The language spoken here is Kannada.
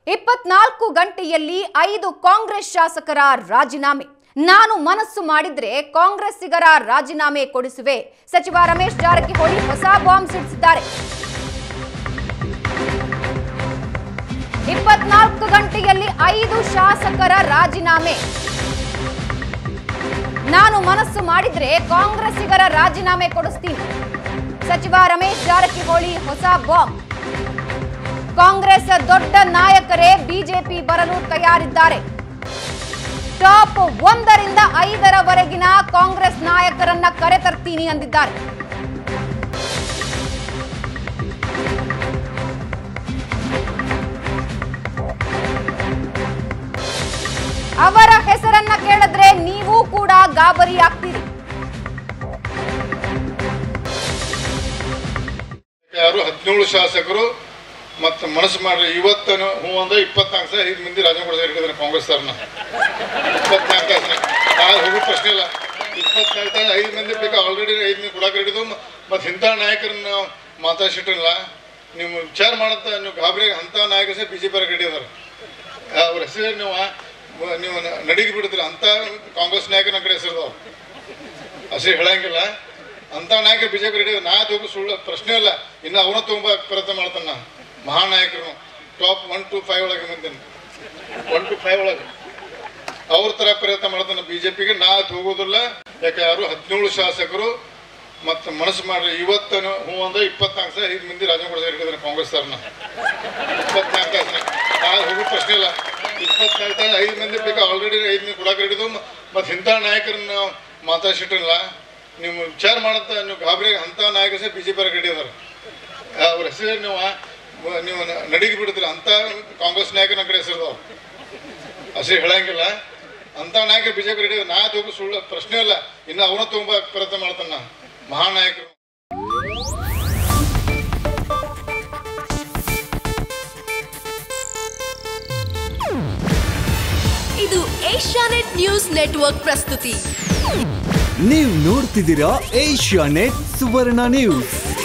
ಇಪ್ಪತ್ನಾಲ್ಕು ಗಂಟೆಯಲ್ಲಿ ಐದು ಕಾಂಗ್ರೆಸ್ ಶಾಸಕರ ರಾಜೀನಾಮೆ ನಾನು ಮನಸ್ಸು ಮಾಡಿದ್ರೆ ಕಾಂಗ್ರೆಸ್ಸಿಗರ ರಾಜೀನಾಮೆ ಕೊಡಿಸುವೆ ಸಚಿವ ರಮೇಶ್ ಜಾರಕಿಹೊಳಿ ಹೊಸ ಬಾಂಬ್ ಸಿಡಿಸಿದ್ದಾರೆ ಇಪ್ಪತ್ನಾಲ್ಕು ಗಂಟೆಯಲ್ಲಿ ಐದು ಶಾಸಕರ ರಾಜೀನಾಮೆ ನಾನು ಮನಸ್ಸು ಮಾಡಿದ್ರೆ ಕಾಂಗ್ರೆಸ್ಸಿಗರ ರಾಜೀನಾಮೆ ಕೊಡಿಸ್ತೀನಿ ಸಚಿವ ರಮೇಶ್ ಜಾರಕಿಹೊಳಿ ಹೊಸ ಬಾಂಬ್ ಕಾಂಗ್ರೆಸ್ ದೊಡ್ಡ ನಾಯಕರೇ ಬಿಜೆಪಿ ಬರಲು ತಯಾರಿದ್ದಾರೆ ಟಾಪ್ ಒಂದರಿಂದ ಐದರವರೆಗಿನ ಕಾಂಗ್ರೆಸ್ ನಾಯಕರನ್ನ ಕರೆತರ್ತೀನಿ ಅಂದಿದ್ದಾರೆ ಅವರ ಹೆಸರನ್ನ ಕೇಳಿದ್ರೆ ನೀವು ಕೂಡ ಗಾಬರಿ ಆಗ್ತೀರಿ ಯಾರು ಹದಿನೇಳು ಶಾಸಕರು ಮತ್ತು ಮನಸ್ಸು ಮಾಡ್ರಿ ಇವತ್ತನು ಹ್ಞೂ ಅಂದ್ರೆ ಇಪ್ಪತ್ನಾಲ್ಕು ಸಾವಿರ ಐದು ಮಂದಿ ರಾಜೀನಾಮೆ ಕೊಡ್ತಾರೆ ಇಟ್ಟಿದ್ದಾರೆ ಕಾಂಗ್ರೆಸ್ ಸರ್ನ ಇಪ್ಪತ್ನಾಲ್ಕು ತಾಸು ನಾಳೆ ಹೋಗೋ ಪ್ರಶ್ನೆ ಇಲ್ಲ ಇಪ್ಪತ್ನಾಲ್ಕು ತಾಸು ಐದು ಮಂದಿ ಬೇಕಾ ಆಲ್ರೆಡಿ ಐದು ಮಂದಿ ಕೊಡಕ್ಕೆ ಹಿಡಿದು ಮತ್ತು ಇಂಥ ನಾಯಕರನ್ನ ಮಾತಾಡ್ಸಿಟ್ಟಿಲ್ಲ ನೀವು ವಿಚಾರ ಮಾಡಂತ ನೀವು ಗಾಬರಿ ಅಂಥ ನಾಯಕರು ಸಹ ಬಿ ಜೆ ಪಿ ರೆಡಿ ಅದಾರ ಅವ್ರ ಹೆಸರು ನೀವು ಮ- ನೀವು ನಡಿಗೆ ಬಿಡ್ತೀರ ಅಂಥ ಕಾಂಗ್ರೆಸ್ ನಾಯಕನ ಕಡೆ ಹೆಸರು ಹಸಿ ಹೇಳಂಗಿಲ್ಲ ಅಂತ ನಾಯಕ ಬಿಜೆಪಿ ರೆಡಿ ನಾ ತಗೋ ಸುಳ್ಳು ಪ್ರಶ್ನೆ ಇಲ್ಲ ಇನ್ನು ಅವನ ತುಂಬ ಪ್ರಯತ್ನ ಮಾಡ್ತಾನ ನಾ ಮಹಾನಾಯಕರು ಟಾಪ್ ಒನ್ ಟು ಫೈವ್ ಒಳಗೆ ಬಂದೇನೆ ಒನ್ ಟು ಫೈವ್ ಒಳಗೆ ಅವ್ರ ಥರ ಪ್ರಯತ್ನ ಮಾಡ್ತಾನೆ ಬಿ ಜೆ ಪಿಗೆ ನಾ ಹೋಗೋದಿಲ್ಲ ಯಾಕೆ ಯಾರು ಹದಿನೇಳು ಶಾಸಕರು ಮತ್ತು ಮನಸ್ಸು ಮಾಡ್ರಿ ಇವತ್ತನು ಹ್ಞೂ ಅಂದ್ರೆ ಇಪ್ಪತ್ನಾಲ್ಕು ಸಾವಿರ ಐದು ಮಂದಿ ರಾಜೀನಾಮೆ ಕೊಡ್ತಾರೆ ಇಟ್ಟಿದ್ದಾರೆ ಕಾಂಗ್ರೆಸ್ ಸರ್ನ ಇಪ್ಪತ್ನಾಲ್ಕು ತಾಸು ನಾಳೆ ಹೋಗೋ ಪ್ರಶ್ನೆ ಇಲ್ಲ ಇಪ್ಪತ್ನಾಲ್ಕು ತಾಸು ಐದು ಮಂದಿ ಬೇಕಾ ಆಲ್ರೆಡಿ ಐದು ಮಂದಿ ಕೊಡಕ್ಕೆ ಹಿಡಿದು ಮತ್ತು ಇಂಥ ನಾಯಕರನ್ನ ಮಾತಾಡ್ಸಿಟ್ಟಿಲ್ಲ ನೀವು ವಿಚಾರ ಮಾಡಂತ ನೀವು ಗಾಬರಿ ಅಂಥ ನಾಯಕರು ಸಹ ಬಿ ಜೆ ಪಿ ರೆಡಿ ಅದಾರ ಅವ್ರ ಹೆಸರು ನೀವು ಮ- ನೀವು ನಡಿಗೆ ಬಿಡ್ತೀರ ಅಂಥ ಕಾಂಗ್ರೆಸ್ ನಾಯಕನ ಕಡೆ ಹೆಸರು ಹಸಿ ಹೇಳಂಗಿಲ್ಲ ಅಂಥ ನಾಯಕರು ಬಿ ಜೆ ಪಿ ರೆಡಿ ನಾ ತಗೋ ಸುಳ್ಳು ಪ್ರಶ್ನೆ ಇಲ್ಲ ಇನ್ನು ಅವನ ತುಂಬ ಪ್ರಯತ್ನ ಮಾಡ್ತಾನ ನಾ ಮಹಾನಾಯಕರು ಇದು ಏಷ್ಯಾನೆಟ್ ನ್ಯೂಸ್ ನೆಟ್ವರ್ಕ್ ಪ್ರಸ್ತುತಿ ನೀವು ನೋಡ್ತಿದ್ದೀರಾ ಏಷ್ಯಾ ನೆಟ್ ಸುವರ್ಣ ನ್ಯೂಸ್